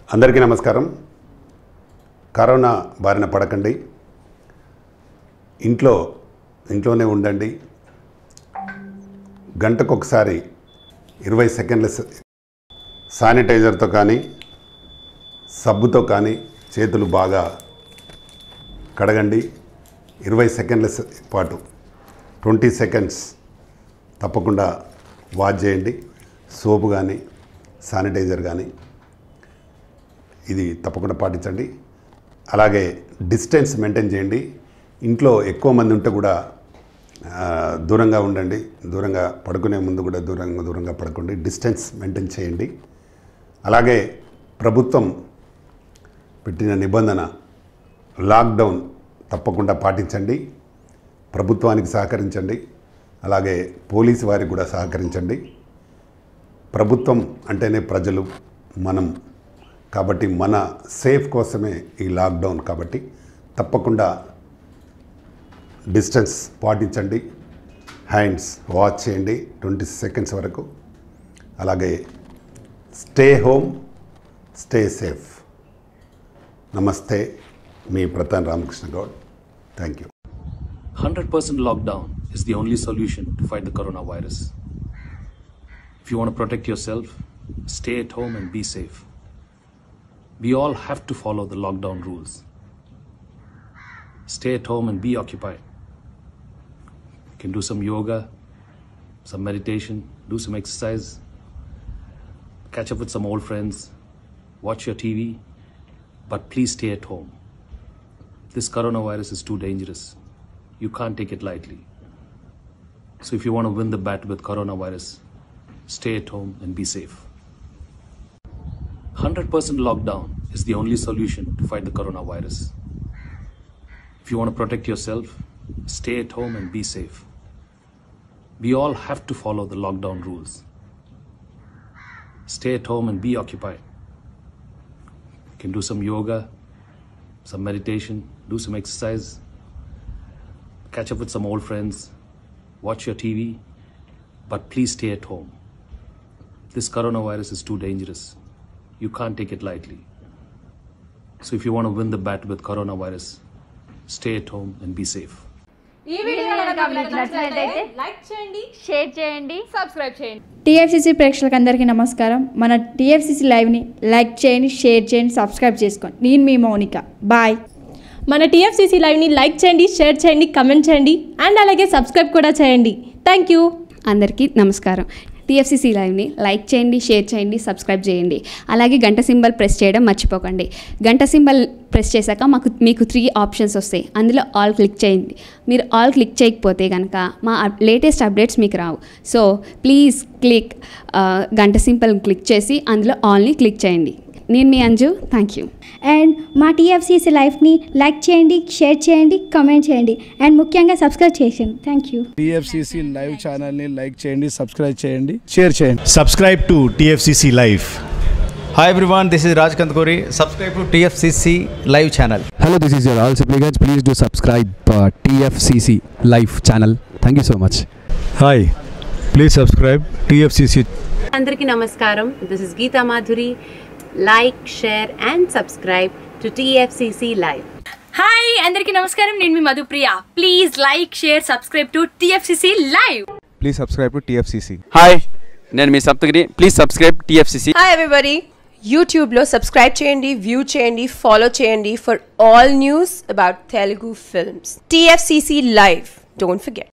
అందరికీ నమస్కారం కరోనా బారిన పడకండి ఇంట్లో ఇంట్లోనే ఉండండి గంటకు ఒకసారి ఇరవై సెకండ్ల స- శానిటైజర్తో కానీ సబ్బుతో కానీ చేతులు బాగా కడగండి ఇరవై సెకండ్ల స- పాటు ట్వంటీ సెకండ్స్ తప్పకుండా వాష్ చేయండి సోపు కానీ శానిటైజర్ కానీ ఇది తప్పకుండా పాటించండి అలాగే డిస్టెన్స్ మెయింటైన్ చేయండి ఇంట్లో ఎక్కువ మంది ఉంటే కూడా ఆ, దూరంగా ఉండండి దూరంగా పడుకునే ముందు కూడా దూరంగా దూరంగా పడుకోండి డిస్టెన్స్ మెయింటైన్ చేయండి అలాగే ప్రభుత్వం పెట్టిన నిబంధన లాక్డౌన్ తప్పకుండా పాటించండి ప్రభుత్వానికి సహకరించండి అలాగే పోలీసు వారికి కూడా సహకరించండి ప్రభుత్వం అంటేనే ప్రజలు మనం కాబట్టి మన సేఫ్ కోసమే ఈ లాక్డౌన్ కాబట్టి తప్పకుండా డిస్టెన్స్ పాటించండి హ్యాండ్స్ వాచ్ చేయండి ట్వంటీ సెకండ్స్ వరకు అలాగే స్టే హోమ్ స్టే సేఫ్ నమస్తే మీ Pratan Ramakrishna Goud thank you 100% lockdown is the only solution to fight the coronavirus. If you want to protect yourself, stay at home and be safe. We all have to follow the lockdown rules. Stay at home and be occupied. You can do some yoga, some meditation, do some exercise, catch up with some old friends, watch your TV, but please stay at home. This coronavirus is too dangerous. You can't take it lightly. So if you want to win the battle with coronavirus, stay at home and be safe. 100% lockdown is the only solution to fight the coronavirus. If you want to protect yourself, stay at home and be safe. We all have to follow the lockdown rules. Stay at home and be occupied. You can do some yoga, some meditation, do some exercise, catch up with some old friends, watch your TV, but please stay at home. This coronavirus is too dangerous. You can't take it lightly. So if you want to win the battle with coronavirus, stay at home and be safe. ఈ video కనుక మీకు నచ్చినట్లయితే like చేయండి share చేయండి subscribe చేయండి TFCC ప్రేక్షకులందరికీ నమస్కారం మన టీఎఫ్సీసీ లైవ్ని లైక్ చేయండి షేర్ చేయండి సబ్స్క్రైబ్ చేసుకోండి నేను మీ మౌనిక బాయ్ మన టీఎఫ్సీసీ లైవ్ని లైక్ చేయండి షేర్ చేయండి కమెంట్ చేయండి అండ్ అలాగే సబ్స్క్రైబ్ కూడా చేయండి థ్యాంక్ యూ అందరికీ నమస్కారం టీఎఫ్సీసీ లైవ్ని లైక్ చేయండి షేర్ చేయండి సబ్స్క్రైబ్ చేయండి అలాగే గంట సింబల్ ప్రెస్ చేయడం మర్చిపోకండి గంట సింబల్ ప్రెస్ చేశాక మాకు మీకు త్రీ ఆప్షన్స్ వస్తాయి అందులో ఆల్ క్లిక్ చేయండి మీరు ఆల్ క్లిక్ చేయకపోతే కనుక మా లేటెస్ట్ అప్డేట్స్ మీకు రావు సో ప్లీజ్ క్లిక్ గంట సింబల్ క్లిక్ చేసి అందులో ఆల్ని క్లిక్ చేయండి నేను మీ అంజు థ్యాంక్ యూ అండ్ మా టీఎఫ్సీసీ లైఫ్ని లైక్ చేయండి షేర్ చేయండి కామెంట్ చేయండి అండ్ ముఖ్యంగా సబ్స్క్రైబ్ చేయండి థ్యాంక్ యూ టిఎఫ్సిసి లైవ్ ఛానల్ని లైక్ చేయండి సబ్స్క్రైబ్ చేయండి షేర్ చేయండి subscribe to TFCC Live. Hi everyone, this is Raj Kandkori. Subscribe to TFCC live channel. Hello, this is your all supplicants. Please do subscribe uh, TFCC live channel. Thank you so much. Hi, please subscribe TFCC అందరికీ నమస్కారం this is Geeta Madhuri like share and subscribe to TFCC live hi అందరికీ నమస్కారం నేను మీ Madhupriya please like share subscribe to TFCC live Please subscribe to TFCC. Hi నేను మీ Saptagiri please subscribe TFCC hi everybody యూట్యూబ్లో subscribe చేయండి వ్యూ చేయండి ఫాలో చేయండి for all news about Telugu films TFCC live don't forget